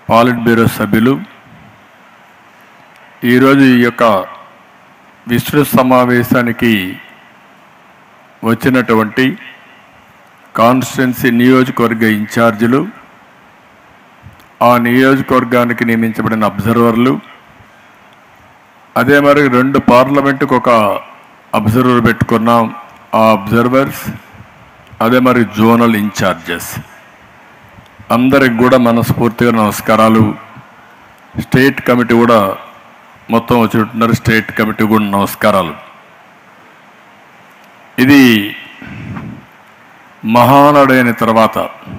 పాలిట్ bureau సభ్యులు ఈరోజు ఈ యొక్క విస్తృత సమావేశానికి వచ్చినటువంటి కాన్స్టిట్యున్సీ నియోజకవర్గ ఇన్ఛార్జీలు ఆ నియోజకవర్గానికి నియమించబడిన అబ్జర్వర్లు అదే మరి రెండు పార్లమెంటుకు ఒక అబ్జర్వర్ పెట్టుకున్నాం ఆ అబ్జర్వర్స్ అదే మరి జోనల్ ఇన్ఛార్జెస్ అందరికి కూడా మనస్ఫూర్తిగా నమస్కారాలు స్టేట్ కమిటీ కూడా మొత్తం వచ్చి ఉంటున్నారు స్టేట్ కమిటీ కూడా నమస్కారాలు ఇది మహానాడైన తర్వాత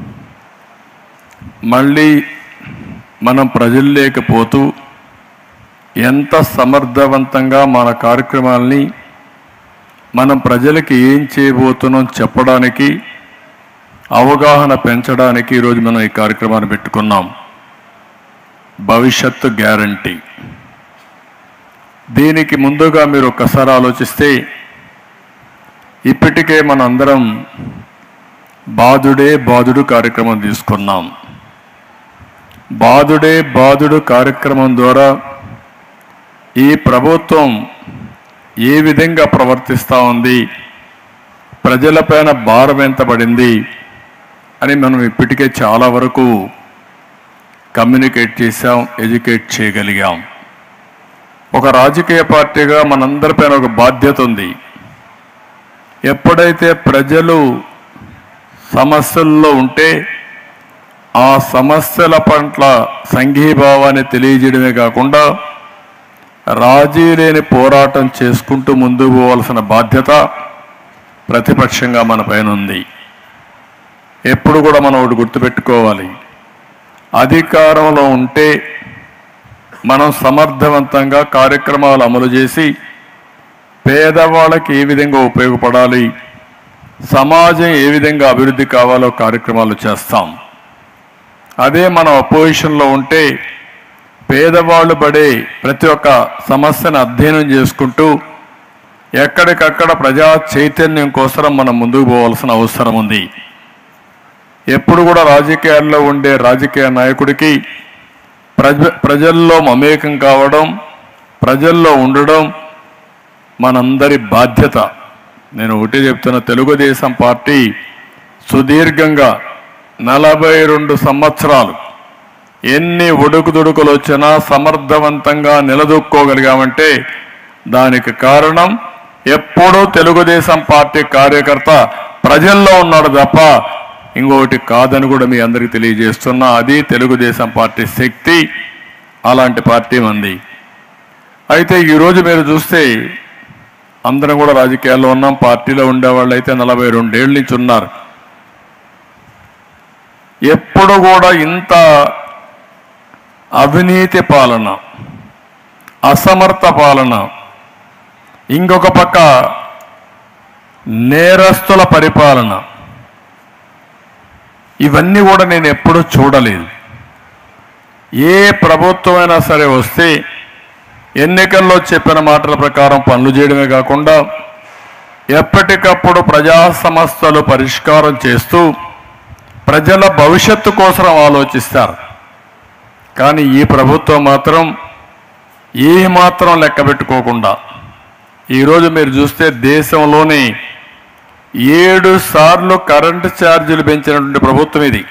మళ్ళీ మనం ప్రజల్లేకపోతూ ఎంత సమర్థవంతంగా మన కార్యక్రమాల్ని మనం ప్రజలకి ఏం చేయబోతున్నాం చెప్పడానికి అవగాహన పెంచడానికి ఈరోజు మనం ఈ కార్యక్రమాన్ని పెట్టుకున్నాం భవిష్యత్తు గ్యారంటీ దీనికి ముందుగా మీరు ఒక్కసారి ఆలోచిస్తే ఇప్పటికే మనందరం బాధుడే బాధుడు కార్యక్రమం తీసుకున్నాం బాధుడే బాధుడు కార్యక్రమం ద్వారా ఈ ప్రభుత్వం ఏ విధంగా ప్రవర్తిస్తూ ఉంది ప్రజలపైన భారం ఎంత పడింది అని మనం ఇప్పటికే చాలా వరకు కమ్యూనికేట్ చేశాం ఎడ్యుకేట్ చేయగలిగాం ఒక రాజకీయ పార్టీగా మనందరిపైన ఒక బాధ్యత ఉంది ఎప్పుడైతే ప్రజలు సమస్యల్లో ఉంటే ఆ సమస్యల పట్ల సంఘీభావాన్ని తెలియజేయడమే కాకుండా రాజీ లేని పోరాటం చేసుకుంటూ ముందుకు పోవాల్సిన బాధ్యత ప్రతిపక్షంగా మన పైన ఉంది ఎప్పుడు కూడా మనం ఒకటి గుర్తుపెట్టుకోవాలి అధికారంలో ఉంటే మనం సమర్థవంతంగా కార్యక్రమాలు అమలు చేసి పేదవాళ్ళకి ఏ విధంగా ఉపయోగపడాలి సమాజం ఏ విధంగా అభివృద్ధి కావాలో కార్యక్రమాలు చేస్తాం అదే మనం అపోజిషన్లో ఉంటే పేదవాళ్ళు పడే ప్రతి ఒక్క సమస్యను అధ్యయనం చేసుకుంటూ ఎక్కడికక్కడ ప్రజా చైతన్యం కోసం మనం ముందుకు పోవాల్సిన అవసరం ఉంది ఎప్పుడు కూడా రాజకీయాల్లో ఉండే రాజకీయ నాయకుడికి ప్రజ ప్రజల్లో మమేకం కావడం ప్రజల్లో ఉండడం మనందరి బాధ్యత నేను ఒకటి చెప్తున్న తెలుగుదేశం పార్టీ సుదీర్ఘంగా నలభై రెండు సంవత్సరాలు ఎన్ని ఒడుకుదొడుకులు వచ్చినా సమర్థవంతంగా నిలదొక్కోగలిగామంటే దానికి కారణం ఎప్పుడూ తెలుగుదేశం పార్టీ కార్యకర్త ప్రజల్లో ఉన్నాడు తప్ప ఇంకొకటి కాదని కూడా మీ అందరికీ తెలియజేస్తున్నా అది తెలుగుదేశం పార్టీ శక్తి అలాంటి పార్టీ మంది అయితే ఈరోజు మీరు చూస్తే అందరం కూడా రాజకీయాల్లో ఉన్నాం పార్టీలో ఉండేవాళ్ళు అయితే నలభై రెండేళ్ళ నుంచి ఉన్నారు ఎప్పుడు కూడా ఇంత అవినీతి పాలన అసమర్థ పాలన ఇంకొక పక్క నేరస్తుల పరిపాలన ఇవన్నీ కూడా నేను ఎప్పుడూ చూడలేదు ఏ ప్రభుత్వమైనా సరే వస్తే ఎన్నికల్లో చెప్పిన మాటల ప్రకారం పనులు చేయడమే కాకుండా ఎప్పటికప్పుడు ప్రజా సమస్యలు పరిష్కారం చేస్తూ ప్రజల భవిష్యత్తు కోసం ఆలోచిస్తారు కానీ ఈ ప్రభుత్వం మాత్రం ఏ మాత్రం లెక్క పెట్టుకోకుండా ఈరోజు మీరు చూస్తే దేశంలోనే ఏడు సార్లు కరెంటు ఛార్జీలు పెంచినటువంటి ప్రభుత్వం ఇది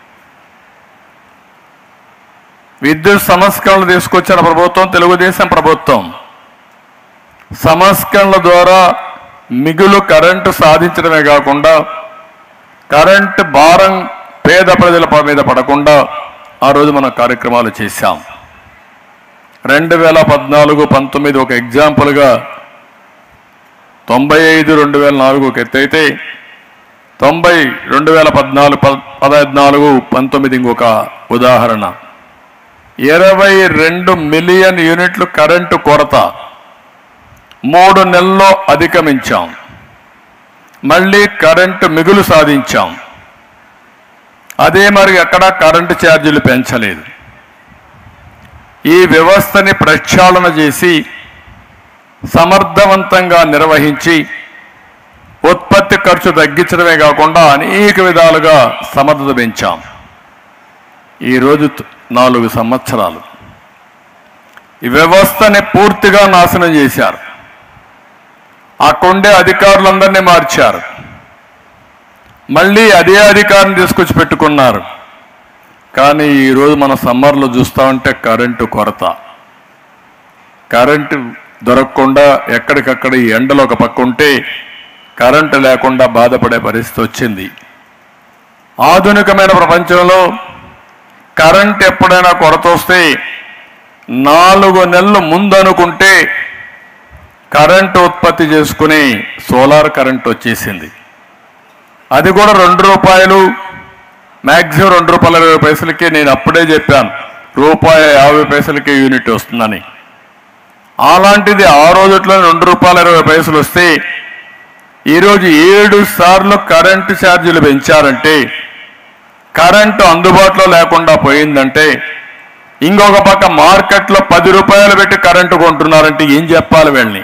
విద్యుత్ సంస్కరణలు తీసుకొచ్చిన ప్రభుత్వం తెలుగుదేశం ప్రభుత్వం సంస్కరణల ద్వారా మిగులు కరెంటు సాధించడమే కాకుండా కరెంటు భారం పేద ప్రజల ప- మీద పడకుండా ఆ రోజు మనం కార్యక్రమాలు చేశాం రెండు వేల పద్నాలుగు పంతొమ్మిది ఒక ఎగ్జాంపుల్గా తొంభై ఐదు రెండు వేల నాలుగు ఒక ఎత్తు అయితే తొంభై రెండు వేల పద్నాలుగు ప- పద్నాలుగు పంతొమ్మిది ఇంకొక ఉదాహరణ ఇరవై రెండు మిలియన్ యూనిట్లు కరెంటు కొరత మూడు నెలల్లో అధిగమించాం మళ్ళీ కరెంటు మిగులు సాధించాం అదే మరి ఎక్కడ కరెంటు ఛార్జీలు పెంచలేదు ఈ వ్యవస్థని ప్రక్షాళన చేసి సమర్థవంతంగా నిర్వహించి ఉత్పత్తి ఖర్చు తగ్గించడమే కాకుండా అనేక విధాలుగా సమర్థత పెంచాం ఈరోజు త- నాలుగు సంవత్సరాలు ఈ వ్యవస్థని పూర్తిగా నాశనం చేశారు అక్కడుండే అధికారులందరినీ మార్చారు మళ్ళీ అదే అధికారిని తీసుకొచ్చి పెట్టుకున్నారు కానీ ఈరోజు మన సమ్మర్లో చూస్తా ఉంటే కరెంటు కొరత కరెంటు దొరకకుండా ఎక్కడికక్కడ ఈ ఎండలో ఒక పక్క ఉంటే కరెంటు లేకుండా బాధపడే పరిస్థితి వచ్చింది ఆధునికమైన ప్రపంచంలో కరెంట్ ఎప్పుడైనా కొరత వస్తే నాలుగు నెలలు ముందనుకుంటే కరెంటు ఉత్పత్తి చేసుకుని సోలార్ కరెంట్ వచ్చేసింది అది కూడా రెండు రూపాయలు మ్యాక్సిమం రెండు రూపాయల ఇరవై పైసలకి నేను అప్పుడే చెప్పాను రూపాయి యాభై పైసలకి యూనిట్ వస్తుందని అలాంటిది ఆ రోజుట్లో రెండు రూపాయల ఇరవై పైసలు వస్తే ఈరోజు ఏడు సార్లు కరెంటు ఛార్జీలు పెంచారంటే కరెంటు అందుబాటులో లేకుండా పోయిందంటే ఇంకొక పక్క మార్కెట్లో పది రూపాయలు పెట్టి కరెంటు కొంటున్నారంటే ఏం చెప్పాలి వీళ్ళని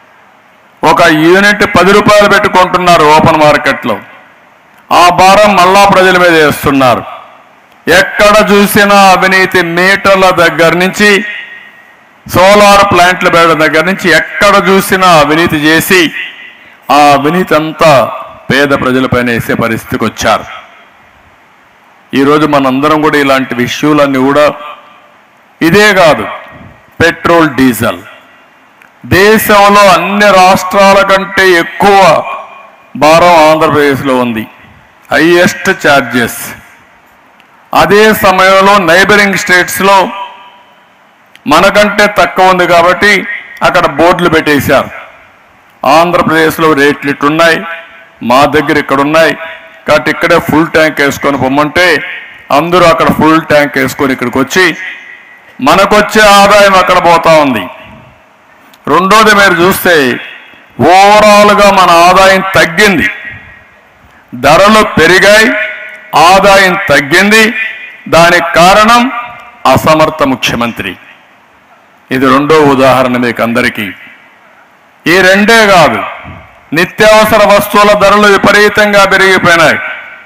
ఒక యూనిట్ పది రూపాయలు పెట్టి కొంటున్నారు ఓపెన్ మార్కెట్లో ఆ భారం మళ్ళా ప్రజల మీద వేస్తున్నారు ఎక్కడ చూసినా అవినీతి మీటర్ల దగ్గర నుంచి సోలార్ ప్లాంట్లు పెట్టడం దగ్గర నుంచి ఎక్కడ చూసినా అవినీతి చేసి ఆ అవినీతి అంతా పేద ప్రజలపైన వేసే పరిస్థితికి వచ్చారు ఈరోజు మనందరం కూడా ఇలాంటి విషయాలన్నీ కూడా ఇదే కాదు పెట్రోల్ డీజిల్ దేశంలో అన్ని రాష్ట్రాల కంటే ఎక్కువ భారం ఆంధ్రప్రదేశ్లో ఉంది హైయెస్ట్ ఛార్జెస్ అదే సమయంలో నైబరింగ్ స్టేట్స్లో మనకంటే తక్కువ ఉంది కాబట్టి అక్కడ బోర్డులు పెట్టేశారు ఆంధ్రప్రదేశ్లో రేట్లు ఇట్టున్నాయి మా దగ్గర ఇక్కడ ఉన్నాయి కాబట్టి ఇక్కడే ఫుల్ ట్యాంక్ వేసుకొని పొమ్మంటే అందరూ అక్కడ ఫుల్ ట్యాంక్ వేసుకొని ఇక్కడికి వచ్చి మనకొచ్చే ఆదాయం అక్కడ పోతా ఉంది రెండోది మీరు చూస్తే ఓవరాల్గా మన ఆదాయం తగ్గింది ధరలు పెరిగాయి ఆదాయం తగ్గింది దానికి కారణం అసమర్థ ముఖ్యమంత్రి ఇది రెండో ఉదాహరణ మీకు అందరికీ ఈ రెండే కాదు నిత్యావసర వస్తువుల ధరలు విపరీతంగా పెరిగిపోయినాయి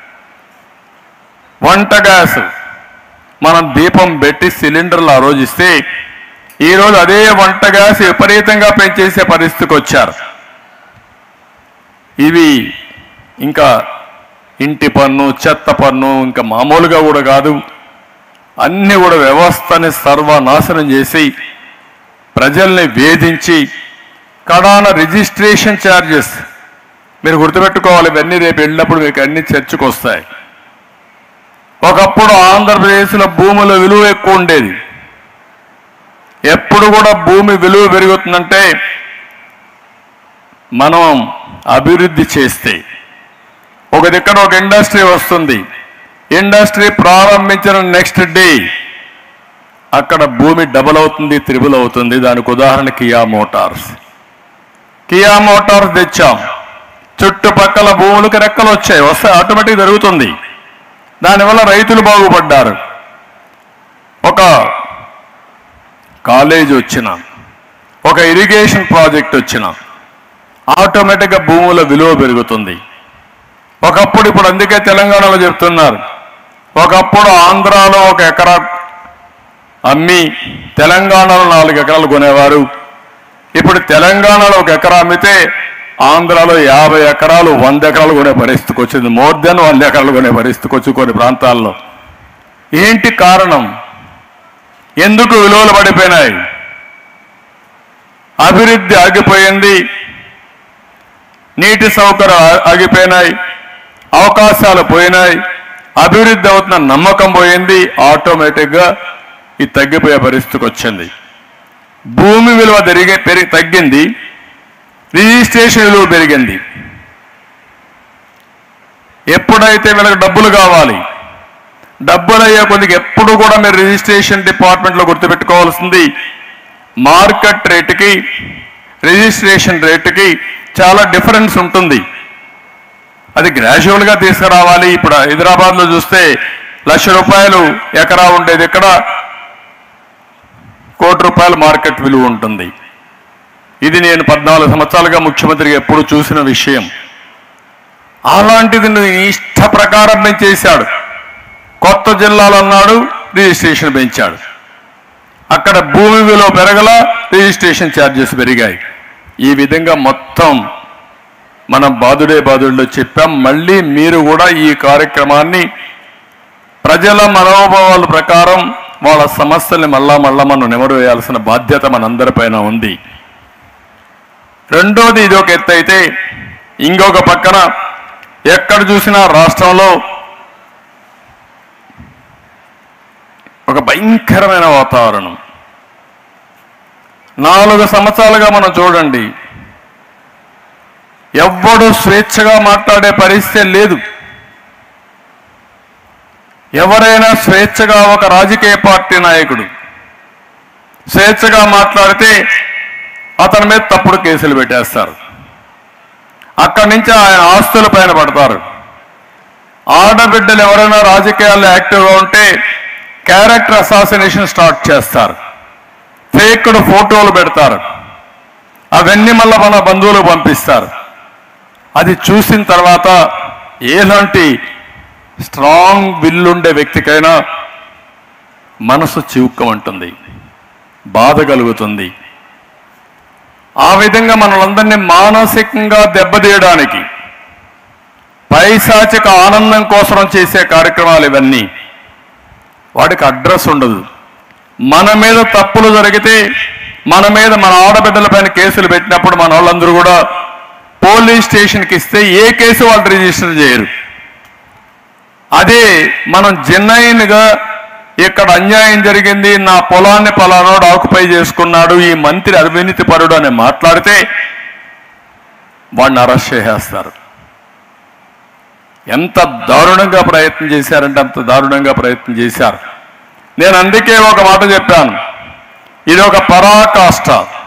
వంట గ్యాస్ మనం దీపం పెట్టి సిలిండర్లు ఆ రోజు ఇస్తే ఈరోజు అదే వంట గ్యాస్ విపరీతంగా పెంచేసే పరిస్థితికి వచ్చారు ఇవి ఇంకా ఇంటి పన్ను చెత్త పన్ను ఇంకా మామూలుగా కూడా కాదు అన్ని కూడా వ్యవస్థని సర్వనాశనం చేసి ప్రజల్ని వేధించి కడాన రిజిస్ట్రేషన్ ఛార్జెస్ మీరు గుర్తుపెట్టుకోవాలి ఇవన్నీ రేపు వెళ్ళినప్పుడు మీకు అన్ని చర్చకు వస్తాయి ఒకప్పుడు ఆంధ్రప్రదేశ్లో భూముల విలువ ఎక్కువ ఉండేది ఎప్పుడు కూడా భూమి విలువ పెరుగుతుందంటే మనం అభివృద్ధి చేస్తే ఒక దగ్గర ఒక ఇండస్ట్రీ వస్తుంది ఇండస్ట్రీ ప్రారంభించిన నెక్స్ట్ డే అక్కడ భూమి డబుల్ అవుతుంది త్రిబుల్ అవుతుంది దానికి ఉదాహరణ కియా మోటార్స్ కియా మోటార్స్ తెచ్చాం చుట్టుపక్కల భూములకు రెక్కలు వచ్చాయి వస్తే ఆటోమేటిక్ జరుగుతుంది దానివల్ల రైతులు బాగుపడ్డారు ఒక కాలేజ్ వచ్చిన ఒక ఇరిగేషన్ ప్రాజెక్ట్ వచ్చిన ఆటోమేటిక్గా భూముల విలువ పెరుగుతుంది ఒకప్పుడు ఇప్పుడు అందుకే తెలంగాణలో చెప్తున్నారు ఒకప్పుడు ఆంధ్రాలో ఒక ఎకరా అమ్మి తెలంగాణలో నాలుగు ఎకరాలు కొనేవారు ఇప్పుడు తెలంగాణలో ఒక ఎకరా అమ్మితే ఆంధ్రాలో యాభై ఎకరాలు వంద ఎకరాలు కొనే పరిస్థితికి వచ్చింది మోర్ దెన్ వంద ఎకరాలు కొనే పరిస్థితికి వచ్చి కొన్ని ప్రాంతాల్లో ఏంటి కారణం ఎందుకు విలువలు పడిపోయినాయి అభివృద్ధి ఆగిపోయింది నీటి సౌకర్యం ఆ- ఆగిపోయినాయి అవకాశాలు పోయినాయి అభివృద్ధి అవుతున్న నమ్మకం పోయింది ఆటోమేటిక్గా ఇది తగ్గిపోయే పరిస్థితికి వచ్చింది భూమి విలువ పెరిగి పెరిగి తగ్గింది రిజిస్ట్రేషన్ విలువ పెరిగింది ఎప్పుడైతే వీళ్ళకి డబ్బులు కావాలి డబ్బులు అయ్యే కొద్దిగా ఎప్పుడు కూడా మీరు రిజిస్ట్రేషన్ డిపార్ట్మెంట్లో గుర్తుపెట్టుకోవాల్సింది మార్కెట్ రేటుకి రిజిస్ట్రేషన్ రేటుకి చాలా డిఫరెన్స్ ఉంటుంది అది గ్రాడ్యువల్గా తీసుకురావాలి ఇప్పుడు హైదరాబాద్లో చూస్తే లక్ష రూపాయలు ఎకరా ఉండేది ఇక్కడ కోటి రూపాయల మార్కెట్ విలువ ఉంటుంది ఇది నేను పద్నాలుగు సంవత్సరాలుగా ముఖ్యమంత్రిగా ఎప్పుడు చూసిన విషయం అలాంటిది నీ ఇష్ట ప్రకారం నేను చేశాడు కొత్త జిల్లాలు అన్నాడు రిజిస్ట్రేషన్ పెంచాడు అక్కడ భూమి విలువ పెరగల రిజిస్ట్రేషన్ ఛార్జెస్ పెరిగాయి ఈ విధంగా మొత్తం మనం బాధుడే బాధుడిలో చెప్పాం మళ్ళీ మీరు కూడా ఈ కార్యక్రమాన్ని ప్రజల మనోభావాల ప్రకారం వాళ్ళ సమస్యల్ని మళ్ళా మళ్ళా మనం నెమరు వేయాల్సిన బాధ్యత మనందరిపైన ఉంది రెండోది ఇది ఒక ఎత్తు అయితే ఇంకొక పక్కన ఎక్కడ చూసినా రాష్ట్రంలో ఒక భయంకరమైన వాతావరణం నాలుగు సంవత్సరాలుగా మనం చూడండి ఎవ్వడు స్వేచ్ఛగా మాట్లాడే పరిస్థితి లేదు ఎవరైనా స్వేచ్ఛగా ఒక రాజకీయ పార్టీ నాయకుడు స్వేచ్ఛగా మాట్లాడితే అతని మీద తప్పుడు కేసులు పెట్టేస్తారు అక్కడి నుంచి ఆయన ఆస్తుల పైన పడతారు ఆడబిడ్డలు ఎవరైనా రాజకీయాల్లో యాక్టివ్గా ఉంటే క్యారెక్టర్ అసాసినేషన్ స్టార్ట్ చేస్తారు ఫేక్డ్ ఫోటోలు పెడతారు అవన్నీ మళ్ళీ మన బంధువులకు పంపిస్తారు అది చూసిన తర్వాత ఎలాంటి స్ట్రాంగ్ విల్లుండే వ్యక్తికైనా మనసు చివుక్కమంటుంది బాధ కలుగుతుంది ఆ విధంగా మనలందరినీ మానసికంగా దెబ్బతీయడానికి పైశాచిక ఆనందం కోసం చేసే కార్యక్రమాలు ఇవన్నీ వాడికి అడ్రస్ ఉండదు మన మీద తప్పులు జరిగితే మన మీద మన ఆడబిడ్డలపైన కేసులు పెట్టినప్పుడు మన వాళ్ళందరూ కూడా పోలీస్ స్టేషన్కి ఇస్తే ఏ కేసు వాళ్ళు రిజిస్టర్ చేయరు అదే మనం జెన్నైన్గా ఇక్కడ అన్యాయం జరిగింది నా పొలాన్ని పలానోడు ఆకుపై చేసుకున్నాడు ఈ మంత్రి అవినీతి పరుడు అని మాట్లాడితే వాడిని అరెస్ట్ చేసేస్తారు ఎంత దారుణంగా ప్రయత్నం చేశారంటే అంత దారుణంగా ప్రయత్నం చేశారు నేను అందుకే ఒక మాట చెప్పాను ఇది ఒక పరాకాష్ట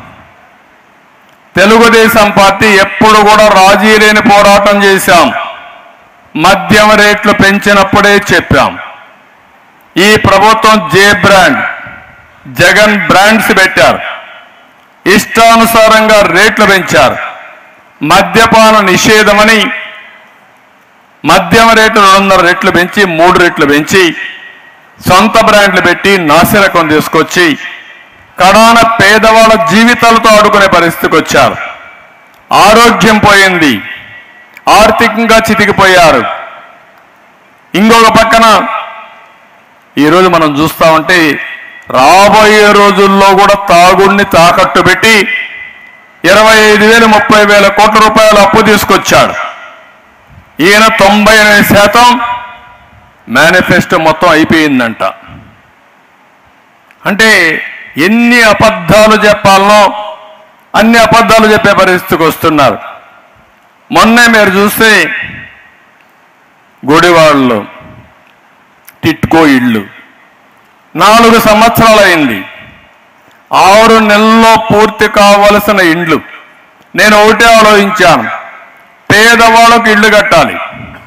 తెలుగుదేశం పార్టీ ఎప్పుడు కూడా రాజీ లేని పోరాటం చేశాం మద్యం రేట్లు పెంచినప్పుడే చెప్పాం ఈ ప్రభుత్వం జే బ్రాండ్ జగన్ బ్రాండ్స్ పెట్టారు ఇష్టానుసారంగా రేట్లు పెంచారు మద్యపాన నిషేధమని మద్యం రేట్లు రెండున్నర రెట్లు పెంచి మూడు రెట్లు పెంచి సొంత బ్రాండ్లు పెట్టి నాసిరకం తీసుకొచ్చి కడాన పేదవాళ్ళ జీవితాలతో ఆడుకునే పరిస్థితికి వచ్చారు ఆరోగ్యం పోయింది ఆర్థికంగా చితికిపోయారు ఇంకొక పక్కన ఈరోజు మనం చూస్తా ఉంటే రాబోయే రోజుల్లో కూడా తాగుడిని తాకట్టు పెట్టి ఇరవై ఐదు వేలు ముప్పై వేల కోట్ల రూపాయల అప్పు తీసుకొచ్చాడు ఈయన తొంభై ఎనిమిది శాతం మేనిఫెస్టో మొత్తం అయిపోయిందంట అంటే ఎన్ని అబద్ధాలు చెప్పాలనో అన్ని అబద్ధాలు చెప్పే పరిస్థితికి వస్తున్నారు మొన్నే మీరు చూస్తే గుడివాడలో టిట్కో ఇళ్ళు నాలుగు సంవత్సరాలు అయింది ఆరు నెలల్లో పూర్తి కావలసిన ఇండ్లు నేను ఒకటే ఆలోచించాను పేదవాళ్ళకు ఇల్లు కట్టాలి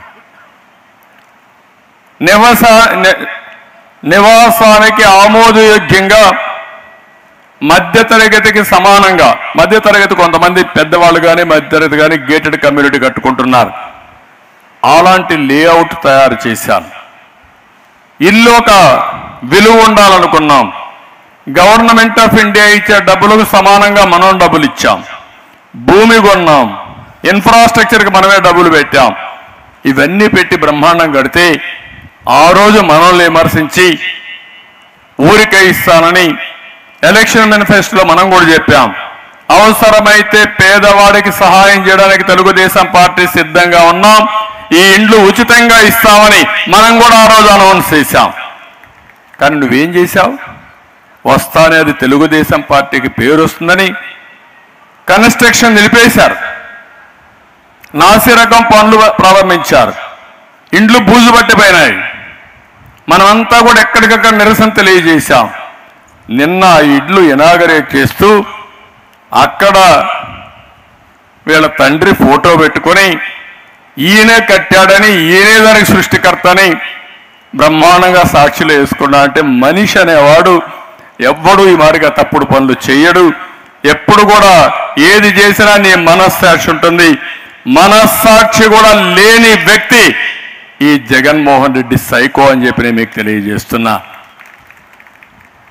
నివస ని- నివాసానికి ఆమోదయోగ్యంగా మధ్యతరగతికి సమానంగా మధ్యతరగతి కొంతమంది పెద్దవాళ్ళు కానీ మధ్యతరగతి కానీ గేటెడ్ కమ్యూనిటీ కట్టుకుంటున్నారు అలాంటి లేఅవుట్ తయారు చేశాను ఇల్లు ఒక విలువ ఉండాలనుకున్నాం గవర్నమెంట్ ఆఫ్ ఇండియా ఇచ్చే డబ్బులకు సమానంగా మనం డబ్బులు ఇచ్చాం భూమి కొన్నాం ఇన్ఫ్రాస్ట్రక్చర్కి మనమే డబ్బులు పెట్టాం ఇవన్నీ పెట్టి బ్రహ్మాండం కడితే ఆ రోజు మనల్ని విమర్శించి ఊరికే ఇస్తానని ఎలక్షన్ మేనిఫెస్టోలో మనం కూడా చెప్పాం అవసరమైతే పేదవాడికి సహాయం చేయడానికి తెలుగుదేశం పార్టీ సిద్ధంగా ఉన్నాం ఈ ఇండ్లు ఉచితంగా ఇస్తామని మనం కూడా ఆ రోజు అనౌన్స్ చేశాం కానీ నువ్వేం చేశావు వస్తానే అది తెలుగుదేశం పార్టీకి పేరు వస్తుందని కన్స్ట్రక్షన్ నిలిపేశారు నాసిరకం పనులు ప్రారంభించారు ఇండ్లు బూజు పట్టిపోయినాయి మనమంతా కూడా ఎక్కడికక్కడ నిరసన తెలియజేశాం నిన్న ఆ ఇడ్లు ఇనాగరేట్ చేస్తూ అక్కడ వీళ్ళ తండ్రి ఫోటో పెట్టుకొని ఈయనే కట్టాడని ఈయనే దానికి సృష్టికర్తని బ్రహ్మాండంగా సాక్షులు వేసుకున్నా అంటే మనిషి అనేవాడు ఎవ్వడు ఈ మారిగా తప్పుడు పనులు చేయడు ఎప్పుడు కూడా ఏది చేసినా నీ మనస్సాక్షి ఉంటుంది మనస్సాక్షి కూడా లేని వ్యక్తి ఈ జగన్మోహన్ రెడ్డి సైకో అని చెప్పి నేను మీకు తెలియజేస్తున్నా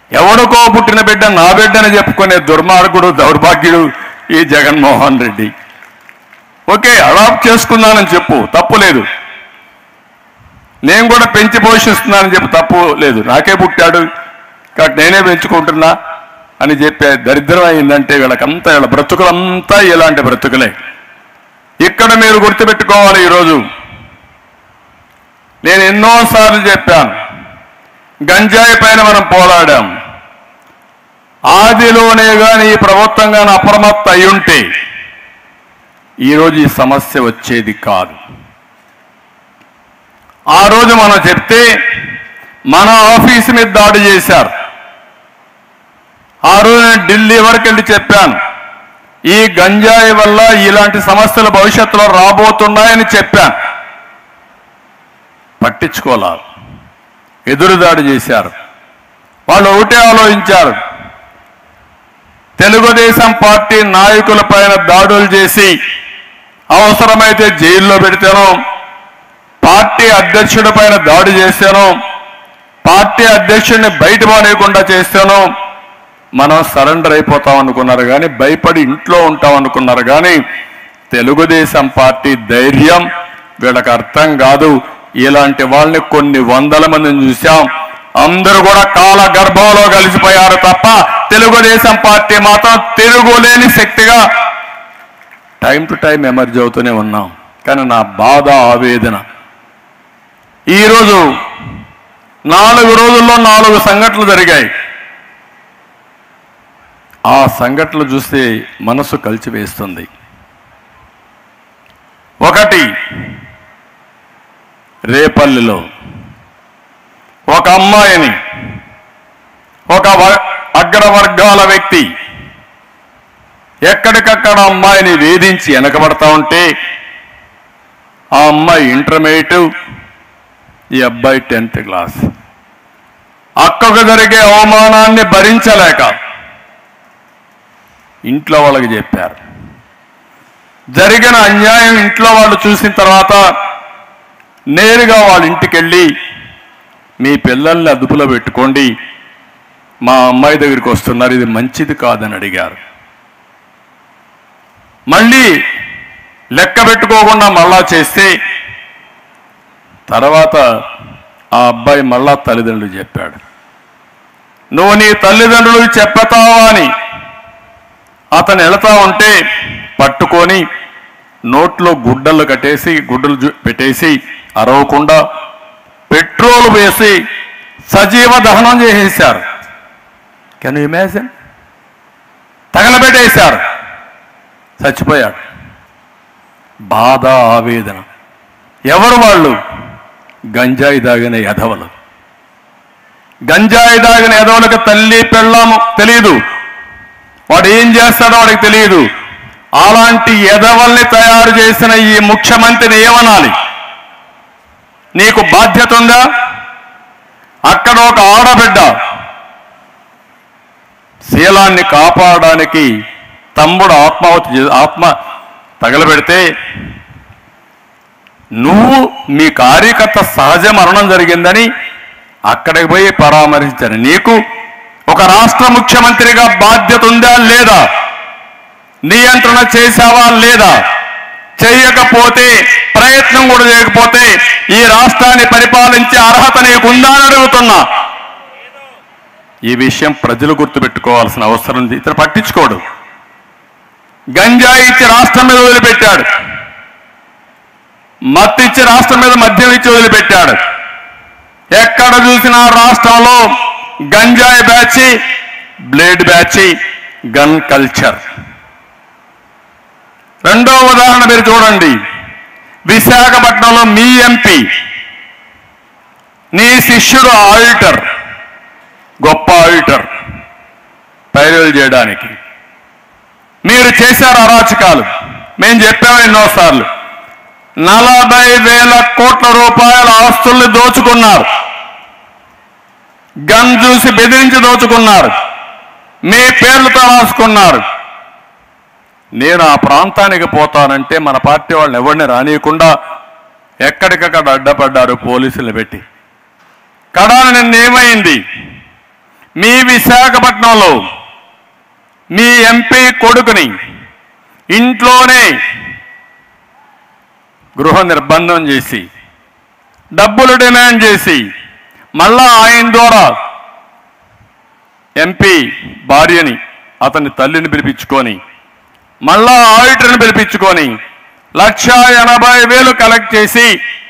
ఎవడికో పుట్టిన బిడ్డ నా బిడ్డని చెప్పుకునే దుర్మార్గుడు దౌర్భాగ్యుడు ఈ జగన్మోహన్ రెడ్డి ఓకే అడాప్ట్ చేసుకున్నానని చెప్పు తప్పు లేదు నేను కూడా పెంచి పోషిస్తున్నానని చెప్పి తప్పు లేదు నాకే పుట్టాడు కాబట్టి నేనే పెంచుకుంటున్నా అని చెప్పే దరిద్రం అయిందంటే వీళ్ళకంతా వీళ్ళ బ్రతుకులంతా ఇలాంటి బ్రతుకులే ఇక్కడ మీరు గుర్తుపెట్టుకోవాలి ఈరోజు నేను ఎన్నోసార్లు చెప్పాను గంజాయి పైన మనం పోరాడాం ఆదిలోనే కానీ ఈ ప్రభుత్వం కానీ అప్రమత్త అయి ఉంటే ఈరోజు ఈ సమస్య వచ్చేది కాదు ఆ రోజు మనం చెప్తే మన ఆఫీస్ మీద దాడి చేశారు ఆ రోజు నేను ఢిల్లీ వరకు వెళ్ళి చెప్పాను ఈ గంజాయి వల్ల ఇలాంటి సమస్యలు భవిష్యత్తులో రాబోతున్నాయని చెప్పాను పట్టించుకోలే ఎదురుదాడి చేశారు వాళ్ళు ఒకటే ఆలోచించారు తెలుగుదేశం పార్టీ నాయకుల పైన దాడులు చేసి అవసరమైతే జైల్లో పెడితేనో పార్టీ అధ్యక్షుడి పైన దాడి చేశాను పార్టీ అధ్యక్షుడిని బయట పడేయకుండా చేస్తాను మనం సరెండర్ అయిపోతాం అనుకున్నారు కానీ భయపడి ఇంట్లో ఉంటాం అనుకున్నారు కానీ తెలుగుదేశం పార్టీ ధైర్యం వీళ్ళకి అర్థం కాదు ఇలాంటి వాళ్ళని కొన్ని వందల మందిని చూశాం అందరూ కూడా కాల గర్భంలో కలిసిపోయారు తప్ప తెలుగుదేశం పార్టీ మాత్రం తిరుగులేని శక్తిగా టైం టు టైం ఎమర్జ్ అవుతూనే ఉన్నాం కానీ నా బాధ ఆవేదన ఈరోజు నాలుగు రోజుల్లో నాలుగు సంఘటనలు జరిగాయి ఆ సంఘటనలు చూస్తే మనసు కలిచివేస్తుంది ఒకటి రేపల్లిలో ఒక అమ్మాయిని ఒక వ- అగ్రవర్గాల వ్యక్తి ఎక్కడికక్కడ అమ్మాయిని వేధించి వెనకబడతా ఉంటే ఆ అమ్మాయి ఇంటర్మీడియట్ ఈ అబ్బాయి టెన్త్ క్లాస్ అక్కకు జరిగే అవమానాన్ని భరించలేక ఇంట్లో వాళ్ళకి చెప్పారు జరిగిన అన్యాయం ఇంట్లో వాళ్ళు చూసిన తర్వాత నేరుగా వాళ్ళ ఇంటికి వెళ్ళి మీ పిల్లల్ని అదుపులో పెట్టుకోండి మా అమ్మాయి దగ్గరికి వస్తున్నారు ఇది మంచిది కాదని అడిగారు మళ్ళీ లెక్క పెట్టుకోకుండా మళ్ళా చేస్తే తర్వాత ఆ అబ్బాయి మళ్ళా తల్లిదండ్రులు చెప్పాడు నువ్వు నీ తల్లిదండ్రులకు చెప్పతావా అని అతను వెళతా ఉంటే పట్టుకొని నోట్లో గుడ్డలు కట్టేసి గుడ్డలు జు- పెట్టేసి అరవకుండా పెట్రోల్ వేసి సజీవ దహనం చేసేశారు కెన్ ఇమాజిన్ తగలబెట్టేశారు చచ్చిపోయాడు బాధ ఆవేదన ఎవరు వాళ్ళు గంజాయి దాగిన ఎధవలు గంజాయి దాగిన ఎదవలకు తల్లి పెళ్ళాము తెలియదు వాడు ఏం చేస్తాడో వాడికి తెలియదు అలాంటి ఎదవల్ని తయారు చేసిన ఈ ముఖ్యమంత్రిని ఏమనాలి నీకు బాధ్యత ఉందా అక్కడ ఒక ఆడబిడ్డ శీలాన్ని కాపాడడానికి తమ్ముడు ఆత్మాహుతి చే- ఆత్మ తగలబెడితే నువ్వు మీ కార్యకర్త సహజ మరణం జరిగిందని అక్కడికి పోయి పరామర్శించాను నీకు ఒక రాష్ట్ర ముఖ్యమంత్రిగా బాధ్యత ఉందా లేదా నియంత్రణ చేశావా లేదా చేయకపోతే ప్రయత్నం కూడా చేయకపోతే ఈ రాష్ట్రాన్ని పరిపాలించే అర్హత నీకుందా అని అడుగుతున్నా ఈ విషయం ప్రజలు గుర్తుపెట్టుకోవాల్సిన అవసరం ఉంది ఇతను పట్టించుకోడు గంజాయి ఇచ్చి రాష్ట్రం మీద వదిలిపెట్టాడు మత్తు ఇచ్చి రాష్ట్రం మీద మద్యం ఇచ్చి వదిలిపెట్టాడు ఎక్కడ చూసినా రాష్ట్రంలో గంజాయి batch blade batch gun culture రెండో ఉదాహరణ మీరు చూడండి విశాఖపట్నంలో మీ ఎంపీ నీ శిష్యుడు ఆడిటర్ గొప్ప ఆడిటర్ పైరలు చేయడానికి మీరు చేశారు అరాచకాలు మేము చెప్పాము ఎన్నోసార్లు నలభై వేల కోట్ల రూపాయల ఆస్తుల్ని దోచుకున్నారు గన్ చూసి బెదిరించి దోచుకున్నారు మీ పేర్లతో రాసుకున్నారు నేను ఆ ప్రాంతానికి పోతానంటే మన పార్టీ వాళ్ళని ఎవరిని రానియకుండా ఎక్కడికక్కడ అడ్డపడ్డారు పోలీసులు పెట్టి కడాన నిన్న ఏమైంది మీ విశాఖపట్నంలో మీ ఎంపీ కొడుకుని ఇంట్లోనే గృహ నిర్బంధం చేసి డబ్బులు డిమాండ్ చేసి మళ్ళా ఆయన ద్వారా ఎంపీ భార్యని అతని తల్లిని పిలిపించుకొని మళ్ళా ఆడిటర్ని పిలిపించుకొని లక్ష ఎనభై వేలు కలెక్ట్ చేసి